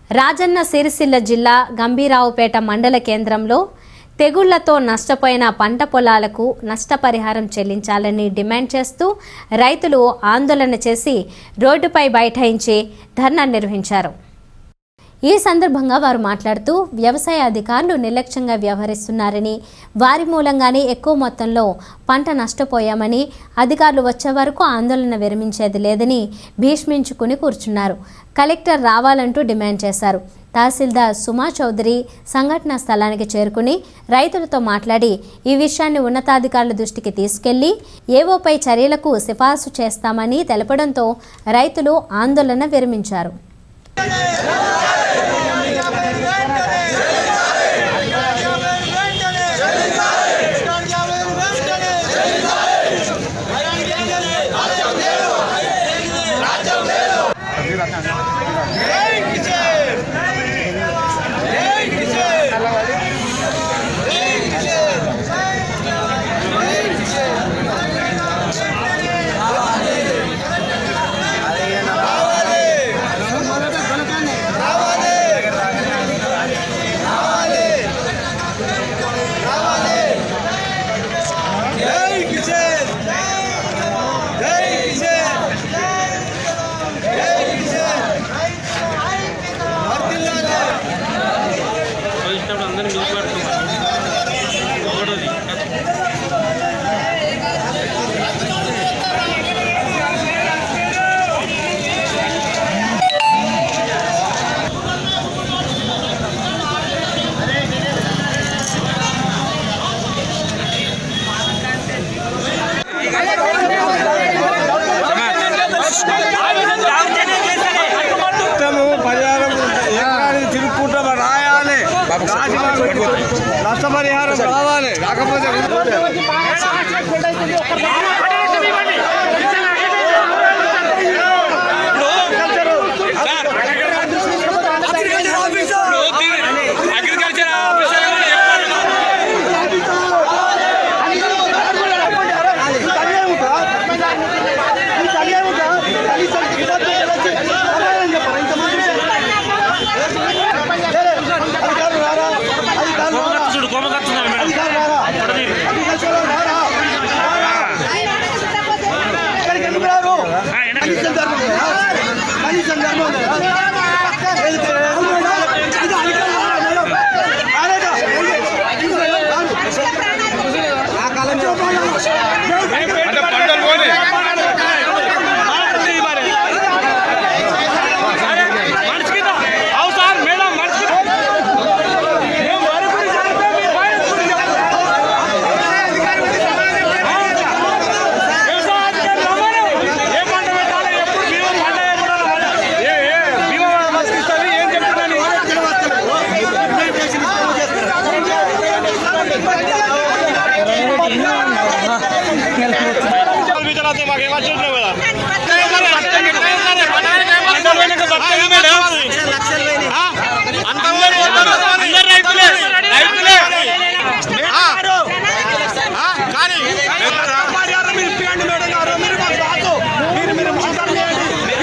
రాజన్న సిరిసిల్ల జిల్లా గంభీరావుపేట మండల కేంద్రంలో తెగుళ్లతో నష్టపోయిన పంట పొలాలకు నష్టపరిహారం చెల్లించాలని డిమాండ్ చేస్తూ రైతులు ఆందోళన చేసి రోడ్డుపై బైఠాయించి ధర్నా నిర్వహించారు ఈ సందర్భంగా వారు మాట్లాడుతూ వ్యవసాయ అధికారులు నిర్లక్ష్యంగా వ్యవహరిస్తున్నారని వారి మూలంగానే ఎక్కువ మొత్తంలో పంట నష్టపోయామని అధికారులు వచ్చే వరకు ఆందోళన విరమించేది లేదని భీష్మించుకుని కూర్చున్నారు కలెక్టర్ రావాలంటూ డిమాండ్ చేశారు తహసీల్దార్ సుమా చౌదరి సంఘటనా స్థలానికి చేరుకుని రైతులతో మాట్లాడి ఈ విషయాన్ని ఉన్నతాధికారుల దృష్టికి తీసుకెళ్లి ఏవోపై చర్యలకు సిఫార్సు చేస్తామని తెలపడంతో రైతులు ఆందోళన విరమించారు వచ్చినప్పుడు అందరినీ మిల్క్ పెడుతున్నారు ఒకటోది మొత్తము పరిహారం ఎకరానికి తిరుక్కుంటా మరి రాయాలి రాసి మనకు నష్టపరిహారం రావాలి రాకపోతే అగ్రికల్చర్ ఆఫీసర్ చూడు కొమ్మ కట్టున్నారు మేడం అంటే పంటలు పోనీ మనిషికి అవు సార్ మేడం మనిషికి ఏ పంట పెట్టాలి ఎప్పుడు బీమా పంట ఎప్పుడు ఏ ఏ బీమా మనిషికి ఏం చెప్తున్నాను విచారాస్తే మాకు ఏమో చూసినావు కదా అందరు రైతులే రైతులే ఆ. ఆ, కానీ మీరు ఇప్పియండి మేడం గారు మీరు మాకు రాదు మీరు మీరు మాట్లాడండి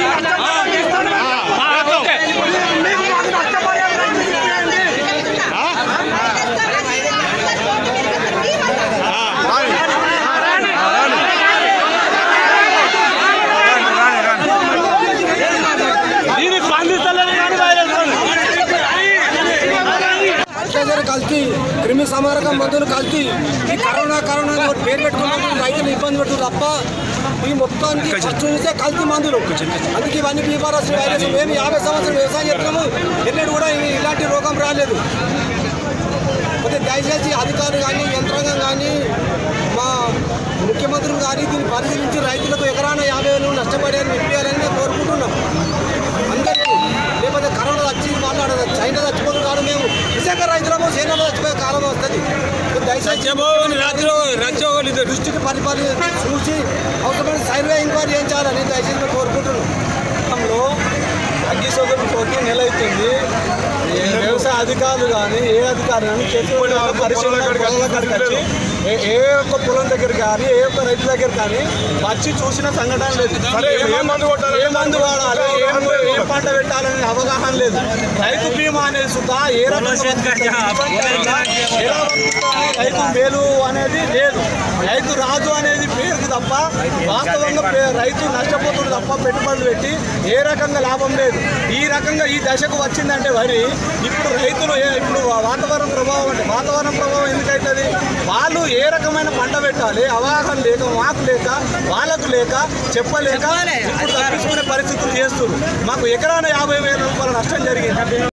దీనికి స్పందిస్తలేదు కానీ అత్యాచార కల్తీ క్రిమి సంహారక మందులు కల్తీ ఈ కరోనా కరోనా అని ఒకటి పేరు పెట్టుకున్నప్పుడు రైతులు ఇబ్బంది పెడుతుంది తప్ప ఈ మొత్తానికి ఫస్ట్ చూస్తే కల్తీ మందులు అందుకే ఇవన్నీ బీమారస్ వైరస్ మేము యాభై సంవత్సరాలు వ్యవసాయం చేస్తున్నాము ఎన్నడూ కూడా ఇవి ఇలాంటి రోగం రాలేదు అయితే దయచేసి అధికారులు కానీ యంత్రాంగం కానీ మా ముఖ్యమంత్రులు కానీ దీన్ని పరిశీలించి రైతులకు ఎకరాన యాభై వేలు నష్టపడేది ఇప్పించాలని మేము కోరుకుంటున్నాం అందరికీ లేకపోతే కరోనా వచ్చి మాట్లాడదు చైనా చచ్చిపోతున్నాడు మేము నిజంగా రైతులము చైనాలో చచ్చిపోయే కాలం వస్తుంది దయచేసి దృష్టికి పరిపాలన చూసి అవసరమైన సర్వే ఎంక్వైరీ చేయించాలని దయచేసి మేము కోరుకుంటున్నాం అగ్గి సోదరుడు పోతే నెల అవుతుంది వ్యవసాయ అధికారులు కానీ ఏ అధికారులు కానీ చేతుల్లో పరిశీలన పొలాల కాడికి వచ్చి ఏ- ఏ ఒక్క పొలం దగ్గర కానీ ఏ ఒక్క రైతు దగ్గర కానీ వచ్చి చూసిన సంఘటన లేదు సరే, ఏ ఏ మందు కొట్టాలి? ఏ మందు వాడాలి ఏ మందు- ఏ పంట పెట్టాలనే అవగాహన లేదు రైతు బీమా అనేది సుతా ఏ రకంగా వర్తిస్తుంది? ఎలా వర్తిస్తుంది? రైతు మేలు అనేది లేదు రైతు రాజు అనేది పేరుకు తప్ప వాస్తవంగా పే- రైతు నష్టపోతుంది తప్ప పెట్టుబడులు పెట్టి ఏ రకంగా లాభం లేదు ఈ రకంగా ఈ దశకు వచ్చిందంటే వరి ఇప్పుడు రైతులు ఏ- ఇప్పుడు వా- వాతావరణ ప్రభావం అంటే వాతావరణ ప్రభావం ఎందుకైతుంది వాళ్ళు ఏ రకమైన పంట పెట్టాలి అవగాహన లేక మాకు లేక వాళ్ళకు లేక చెప్పలేక ఇప్పుడు తప్పించుకునే పరిస్థితులు చేస్తున్నారు మాకు ఎకరాన యాభై వేల రూపాయల నష్టం జరిగింది